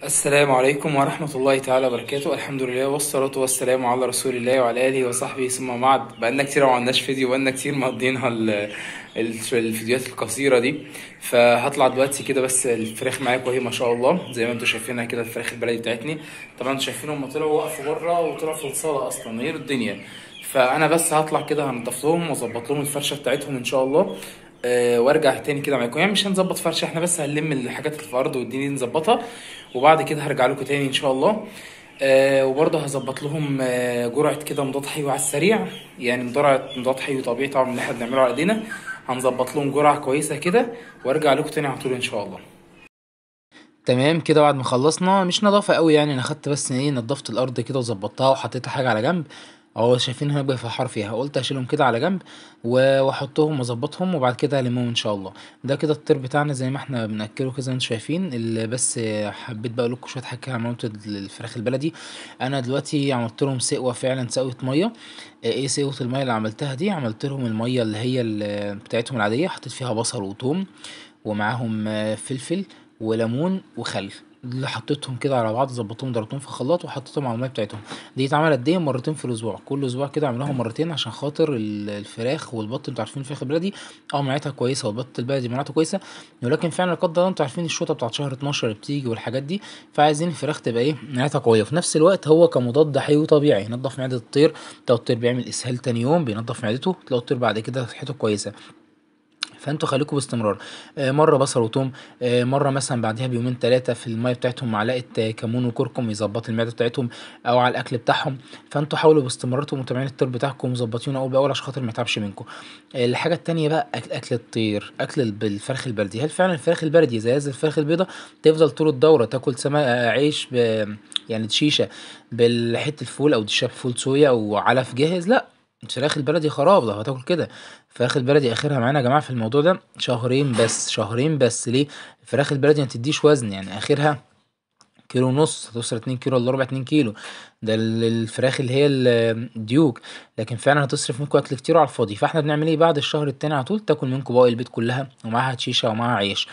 السلام عليكم ورحمة الله تعالى وبركاته الحمد لله والصلاة والسلام على رسول الله وعلى آله وصحبه ثم بعد بقالنا كتير ما عملناش فيديو بقالنا كتير مقضينها ال- ال- الفيديوهات القصيرة دي فهطلع دلوقتي كده بس الفراخ معاكم اهي ما شاء الله زي ما انتم شايفينها كده الفراخ البلدي بتاعتني طبعا انتوا شايفين هم طلعوا وقفوا بره وطلعوا في الصالة اصلا غير الدنيا فانا بس هطلع كده هنضف لهم واظبط لهم الفرشة بتاعتهم ان شاء الله آه، وارجع تاني كده معاكم يعني مش هنظبط فرشه احنا بس هنلم الحاجات اللي في الارض والدنيا دي نظبطها وبعد كده هرجع لكم تاني ان شاء الله آه وبرضه هظبط لهم آه جرعه كده مضاد حيوي على السريع يعني جرعه مضاد حيوي طبيعي طبعا اللي احنا بنعمله على ايدينا هنظبط لهم جرعه كويسه كده وارجع لكم تاني على طول ان شاء الله تمام كده بعد ما خلصنا مش نظافة قوي يعني انا خدت بس ايه نضفت الارض كده وظبطتها وحطيتها حاجة على جنب اهو شايفين هنا بقى في حر فيها قلت اشيلهم كده على جنب و- واحطهم واظبطهم وبعد كده هلمهم ان شاء الله ده كده الطير بتاعنا زي ما احنا بناكله كده زي ما انتم شايفين اللي بس حبيت بقى اقول لكم شويه حاجات عن عملت الفراخ البلدي انا دلوقتي عملت لهم سقوه فعلا سقوه ميه ايه سقوه الميه اللي عملتها دي عملت لهم الميه اللي هي ال- بتاعتهم العاديه حطيت فيها بصل وثوم ومعاهم آه، فلفل وليمون وخل اللي حطيتهم كده على بعض ظبطتهم ضربتهم في الخلاط وحطيتهم على الميه بتاعتهم دي اتعملت دي مرتين في الاسبوع كل اسبوع كده اعملوها مرتين عشان خاطر ال- الفراخ والبط انتوا عارفين الفراخ البلدي اه مناعتها كويسه والبط البلدي مناعته كويسه ولكن فعلا لا قدر الله انتوا عارفين الشوطه بتاعت شهر 12 اللي بتيجي والحاجات دي فعايزين الفراخ تبقى ايه مناعتها قويه وفي نفس الوقت هو كمضاد حيوي طبيعي ينضف معده الطير لو الطير بيعمل اسهال تاني يوم بينضف معدته تلاقوا الطير بعد كده صحته كويسه فانتوا خليكم باستمرار آه، مره بصل وتوم آه، مره مثلا بعدها بيومين ثلاثه في الميه بتاعتهم معلقه آه، كمون وكركم يظبط المعده بتاعتهم او على الاكل بتاعهم فانتوا حاولوا باستمرار تبقوا متابعين الطير بتاعكم ومظبطينه اول باول عشان خاطر ما يتعبش منكم آه، الحاجه التانيه بقى اكل اكل الطير اكل الب- الفراخ البلدي هل فعلا الفراخ البلدي زي زي الفراخ البيضاء تفضل طول الدوره تاكل سما آه، عيش ب... يعني شيشه بالحته الفول او دشاب فول صويا او علف جاهز لا الفراخ البلدي خراب لو هتاكل كده الفراخ البلدي اخرها معانا يا جماعه في الموضوع ده شهرين بس شهرين بس ليه الفراخ البلدي ما تديش وزن يعني اخرها كيلو ونص هتوصل اتنين كيلو الا ربع اتنين كيلو ده ال- الفراخ اللي هي ال- الديوك لكن فعلا هتصرف منكم اكل كتير على الفاضي فاحنا بنعمل ايه بعد الشهر التاني على طول تاكل منكم بواقي البيت كلها ومعاها تشيشه ومعاها عيش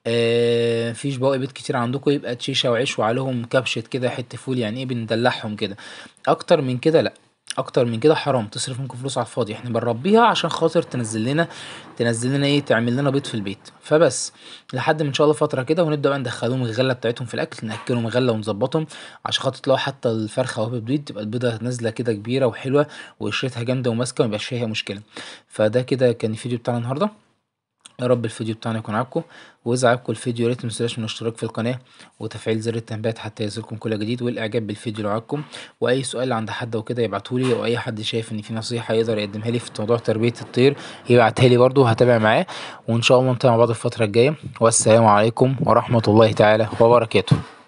آه فيش بواقي بيت كتير عندكم يبقى تشيشه وعيش وعليهم كبشه كده حته فول يعني ايه بندلعهم كده اكتر من كده لا اكتر من كده حرام تصرف منكم فلوس على الفاضي احنا بنربيها عشان خاطر تنزل لنا تنزل لنا ايه تعمل لنا بيض في البيت فبس لحد ما ان شاء الله فتره كده ونبدا بقى ندخلهم الغله بتاعتهم في الاكل ناكلهم غله ونظبطهم عشان خاطر تلاقوا حتى الفرخه وهي بتبيض تبقى البيضه نازله كده كبيره وحلوه وقشرتها جامده وماسكه ميبقاش فيها مشكله فده كده كان الفيديو بتاعنا النهارده يا رب الفيديو بتاعنا يكون عاجبكم واذا عجبكم الفيديو يا ريت متنسوش من الاشتراك في القناه وتفعيل زر التنبيهات حتى يصلكم كل جديد والاعجاب بالفيديو لو عجبكم واي سؤال عند حد وكده يبعتولي او اي حد شايف ان في نصيحه يقدر يقدمها لي في موضوع تربيه الطير يبعتها لي برضه هتابع معاه وان شاء الله نتابع مع بعض الفتره الجايه والسلام عليكم ورحمه الله تعالى وبركاته